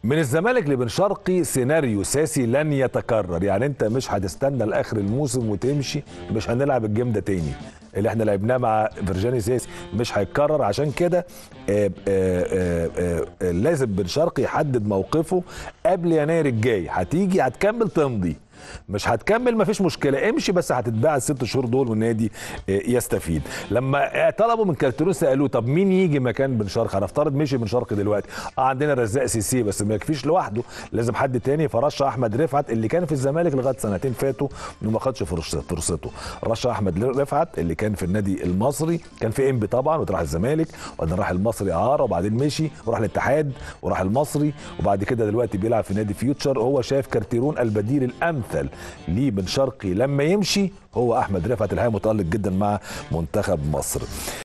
من الزمالك لبن شرقي سيناريو ساسي لن يتكرر يعني انت مش هتستنى لاخر الموسم وتمشي مش هنلعب الجيم ده تاني اللي احنا لعبناه مع فيرجاني ساسي مش هيتكرر عشان كده آه، آه، آه، آه، لازم بن شرقي يحدد موقفه قبل يناير الجاي هتيجي هتكمل تمضي مش هتكمل مفيش مشكله امشي بس هتتباع الست شهور دول والنادي آه، يستفيد لما طلبوا من كارتيرون سالوه طب مين يجي مكان بن شرقي هنفترض مشي بن شرقي دلوقتي اه عندنا رزاق سيسي بس ما يكفيش لوحده لازم حد تاني فرشح احمد رفعت اللي كان في الزمالك لغايه سنتين فاتوا وما خدش فرص- فرصته رشح احمد رفعت اللي كان في النادي المصري كان في انبي طبعا وراح الزمالك وبعدين راح المصري اعاره وبعدين مشي وراح الاتحاد وراح المصري وبعد كده دلوقتي بيلعب في نادي فيوتشر هو شايف كارتيرون البديل الامثل ليه بن شرقي لما يمشي هو احمد رفعت الحقيقه متالق جدا مع منتخب مصر